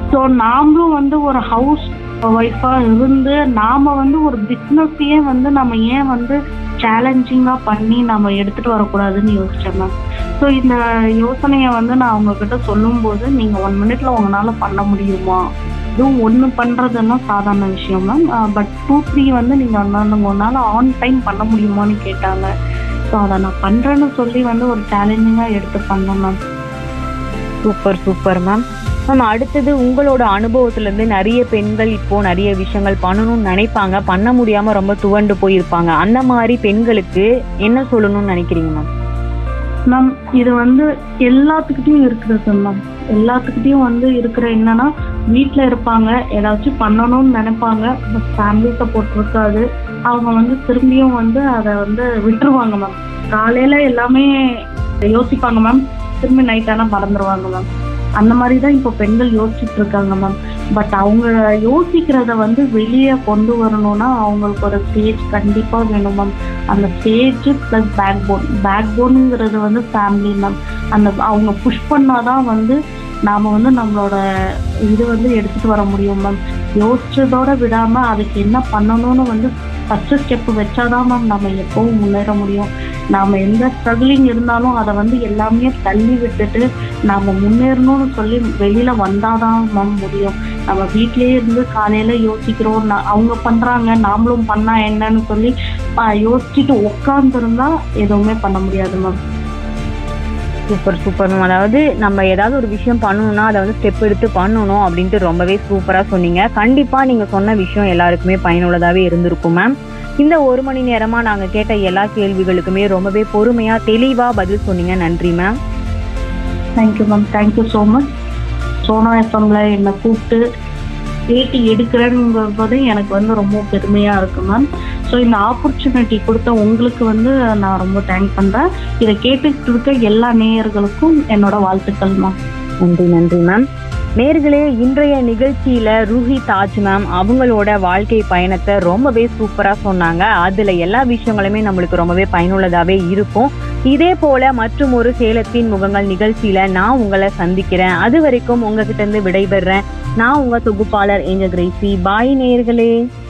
so நாமளும் வந்து ஒரு ஹவுஸ் ஒய்ஃபா இருந்து நாம வந்து ஒரு பிஸ்னஸையே வந்து நம்ம ஏன் வந்து சேலஞ்சிங்கா பண்ணி நம்ம எடுத்துட்டு வரக்கூடாதுன்னு யோசிச்சேன் மேம் ஸோ இந்த யோசனையை வந்து நான் உங்ககிட்ட சொல்லும்போது நீங்க ஒன் மினிட்ல உங்களால பண்ண முடியுமா இதுவும் ஒன்று பண்ணுறதுன்னா சாதாரண விஷயம் மேம் பட் டூ த்ரீ வந்து நீங்கள் வந்து உங்களால் ஆன் டைம் பண்ண முடியுமான்னு கேட்டாங்க ஸோ அதை நான் பண்ணுறேன்னு சொல்லி வந்து ஒரு சேலஞ்சிங்காக எடுத்து பண்ணேன் ma'am super super ma'am ma'am அடுத்தது உங்களோட அனுபவத்திலேருந்து நிறைய பெண்கள் இப்போ நிறைய விஷயங்கள் பண்ணணும்னு நினைப்பாங்க பண்ண முடியாம ரொம்ப துவண்டு போயிருப்பாங்க அந்த மாதிரி பெண்களுக்கு என்ன சொல்லணும்னு நினைக்கிறீங்க மேம் மேம் இது வந்து எல்லாத்துக்கிட்டையும் இருக்கிறது மேம் எல்லாத்துக்கிட்டையும் வந்து இருக்கிற என்னன்னா வீட்டில் இருப்பாங்க ஏதாச்சும் பண்ணணும்னு நினைப்பாங்க பட் ஃபேமிலி சப்போர்ட் இருக்காது அவங்க வந்து திரும்பியும் வந்து அதை வந்து விட்டுருவாங்க மேம் காலையில எல்லாமே யோசிப்பாங்க மேம் திரும்பி நைட் ஆனால் மறந்துடுவாங்க மேம் அந்த மாதிரி தான் இப்போ பெண்கள் யோசிச்சுட்டு இருக்காங்க மேம் பட் அவங்க யோசிக்கிறத வந்து வெளியே கொண்டு வரணும்னா அவங்களுக்கு ஒரு ஸ்டேஜ் கண்டிப்பாக வேணும் மேம் அந்த stage plus backbone back போனுங்கிறது வந்து ஃபேமிலி மேம் அந்த அவங்க புஷ் பண்ணாதான் வந்து நாம் வந்து நம்மளோட இது வந்து எடுத்துகிட்டு வர முடியும் மேம் யோசிச்சதோட விடாமல் அதுக்கு என்ன பண்ணணும்னு வந்து ஃபஸ்ட்டு ஸ்டெப் வச்சாதான் மேம் நம்ம எப்பவும் முன்னேற முடியும் நாம் எந்த ஸ்ட்ரகிளிங் இருந்தாலும் அதை வந்து எல்லாமே தள்ளி விட்டுட்டு நாம் முன்னேறணும்னு சொல்லி வெளியில் வந்தாதான் மேம் முடியும் நம்ம வீட்டிலேயே இருந்து காலையில் யோசிக்கிறோம் நான் அவங்க பண்ணுறாங்க நாமளும் பண்ணால் என்னன்னு சொல்லி ஆ, யோசிச்சுட்டு உட்காந்துருந்தா எதுவுமே பண்ண முடியாது மேம் சூப்பர் சூப்பர் மேம் அதாவது நம்ம ஏதாவது ஒரு விஷயம் பண்ணணும்னா அதை வந்து ஸ்டெப் எடுத்து பண்ணணும் அப்படின்ட்டு ரொம்பவே சூப்பராக சொன்னீங்க கண்டிப்பாக நீங்கள் சொன்ன விஷயம் எல்லாருக்குமே பயனுள்ளதாகவே இருந்திருக்கும் மேம் இந்த ஒரு மணி நேரமாக நாங்கள் கேட்ட எல்லா கேள்விகளுக்குமே ரொம்பவே பொறுமையாக தெளிவாக பதில் சொன்னீங்க நன்றி ma'am thank you ma'am thank you so much Sona எஃப்எம்ல என்னை கூப்பிட்டு பேட்டி எடுக்கிறேங்கும்போது எனக்கு வந்து ரொம்ப பெருமையாக இருக்கு மேம் ஸோ இந்த ஆப்பர்ச்சுனிட்டி கொடுத்த உங்களுக்கு வந்து நான் ரொம்ப தேங்க் பண்ணுறேன் இதை கேட்டுக்கிட்டு இருக்க எல்லா நேயர்களுக்கும் என்னோட வாழ்த்துக்கள் மேம் நன்றி நன்றி மேம் நேர்களே இன்றைய நிகழ்ச்சியில ரூஹி தாஜ் மேம் அவங்களோட வாழ்க்கை பயணத்தை ரொம்பவே சூப்பரா சொன்னாங்க அதுல எல்லா விஷயங்களுமே நம்மளுக்கு ரொம்பவே பயனுள்ளதாவே இருக்கும் இதே போல மற்றும் ஒரு சேலத்தின் முகங்கள் நிகழ்ச்சியில நான் உங்களை சந்திக்கிறேன் அது வரைக்கும் உங்ககிட்ட இருந்து விடைபெறேன் நான் உங்க தொகுப்பாளர் ஏஞ்சல் கிரேசி பாய் நேர்களே